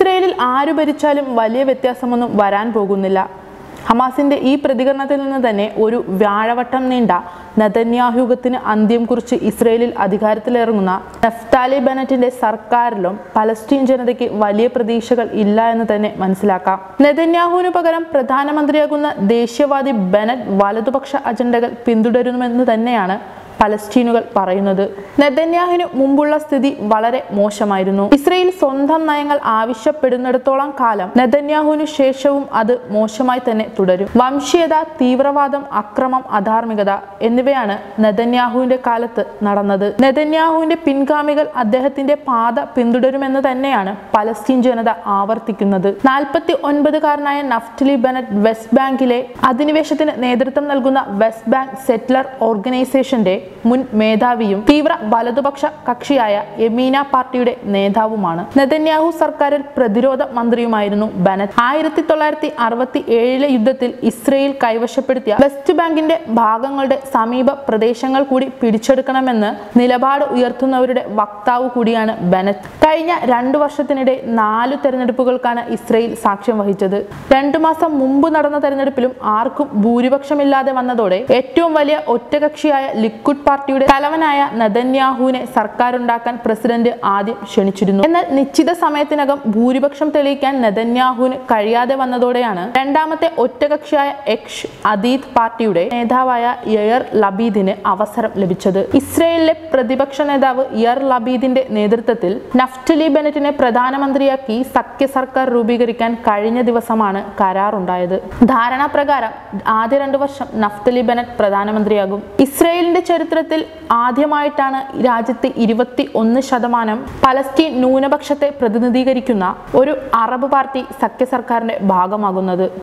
ഇസ്രയേലിൽ ആരു ഭരിച്ചാലും വലിയ വ്യത്യാസമൊന്നും വരാൻ പോകുന്നില്ല ഹമാസിന്റെ ഈ പ്രതികരണത്തിൽ നിന്ന് തന്നെ ഒരു വ്യാഴവട്ടം നീണ്ട നതന്യാഹുഗത്തിന് അന്ത്യം കുറിച്ച് ഇസ്രയേലിൽ അധികാരത്തിലിറങ്ങുന്ന നഫ്താലി ബെനറ്റിന്റെ സർക്കാരിലും പലസ്തീൻ ജനതയ്ക്ക് വലിയ പ്രതീക്ഷകൾ ഇല്ല എന്ന് തന്നെ മനസ്സിലാക്കാം നെതന്യാഹുവിന് പകരം പ്രധാനമന്ത്രിയാകുന്ന ദേശീയവാദി ബെനറ്റ് വലതുപക്ഷ അജണ്ടകൾ പിന്തുടരുമെന്ന് തന്നെയാണ് പലസ്തീനുകൾ പറയുന്നത് നെതന്യാഹിനു മുമ്പുള്ള സ്ഥിതി വളരെ മോശമായിരുന്നു ഇസ്രയേൽ സ്വന്തം നയങ്ങൾ ആവശ്യപ്പെടുന്നിടത്തോളം കാലം നെതന്യാഹുവിനു ശേഷവും അത് മോശമായി തന്നെ തുടരും വംശീയത തീവ്രവാദം അക്രമം അധാർമികത എന്നിവയാണ് നെതന്യാഹുവിന്റെ കാലത്ത് നടന്നത് നെതന്യാഹുവിന്റെ പിൻഗാമികൾ അദ്ദേഹത്തിന്റെ പാത പിന്തുടരുമെന്ന് തന്നെയാണ് പലസ്തീൻ ജനത ആവർത്തിക്കുന്നത് നാൽപ്പത്തി ഒൻപതുകാരനായ നഫ്റ്റലി ബെനറ്റ് വെസ്റ്റ് ബാങ്കിലെ അധിനിവേശത്തിന് നേതൃത്വം നൽകുന്ന വെസ്റ്റ് ബാങ്ക് സെറ്റ്ലർ ഓർഗനൈസേഷന്റെ മുൻ മേധാവിയും തീവ്ര വലതുപക്ഷ കക്ഷിയായ യമീന പാർട്ടിയുടെ നേതാവുമാണ് നെതന്യാഹു സർക്കാരിൽ പ്രതിരോധ മന്ത്രിയുമായിരുന്നു ബെനറ്റ് ആയിരത്തി തൊള്ളായിരത്തി അറുപത്തി ഏഴിലെ യുദ്ധത്തിൽ ഇസ്രയേൽ കൈവശപ്പെടുത്തിയ വെസ്റ്റ് ബാങ്കിന്റെ ഭാഗങ്ങളുടെ സമീപ പ്രദേശങ്ങൾ കൂടി പിടിച്ചെടുക്കണമെന്ന് നിലപാട് ഉയർത്തുന്നവരുടെ വക്താവ് കൂടിയാണ് ബെനറ്റ് കഴിഞ്ഞ രണ്ടു വർഷത്തിനിടെ നാലു തെരഞ്ഞെടുപ്പുകൾക്കാണ് ഇസ്രയേൽ സാക്ഷ്യം വഹിച്ചത് രണ്ടു മാസം മുമ്പ് നടന്ന തെരഞ്ഞെടുപ്പിലും ആർക്കും ഭൂരിപക്ഷമില്ലാതെ വന്നതോടെ ഏറ്റവും വലിയ ഒറ്റകക്ഷിയായ ലിക്വിഡ് പാർട്ടിയുടെ തലവനായ നദന്യാഹുവിനെ സർക്കാരുണ്ടാക്കാൻ പ്രസിഡന്റ് ആദ്യം ക്ഷണിച്ചിരുന്നു എന്നാൽ നിശ്ചിത സമയത്തിനകം ഭൂരിപക്ഷം തെളിയിക്കാൻ നദന്യാഹുവിന് കഴിയാതെ വന്നതോടെയാണ് രണ്ടാമത്തെ ഒറ്റകക്ഷിയായ എക്ഷ് അദീദ് പാർട്ടിയുടെ നേതാവായ യയർ ലബീദിന് അവസരം ലഭിച്ചത് ഇസ്രയേലിലെ പ്രതിപക്ഷ നേതാവ് യർ ലബീദിന്റെ നേതൃത്വത്തിൽ നഫ്റ്റലി ബെനറ്റിനെ പ്രധാനമന്ത്രിയാക്കി സഖ്യ സർക്കാർ രൂപീകരിക്കാൻ കഴിഞ്ഞ ദിവസമാണ് കരാറുണ്ടായത് ധാരണാപ്രകാരം ആദ്യ രണ്ടു വർഷം നഫ്തലി ബെനറ്റ് പ്രധാനമന്ത്രിയാകും ഇസ്രയേലിന്റെ ചരിത്രത്തിൽ ആദ്യമായിട്ടാണ് രാജ്യത്തെ ഇരുപത്തി ഒന്ന് ശതമാനം പലസ്തീൻ ന്യൂനപക്ഷത്തെ പ്രതിനിധീകരിക്കുന്ന ഒരു അറബ് പാർട്ടി സഖ്യ സർക്കാരിന്റെ ഭാഗമാകുന്നത്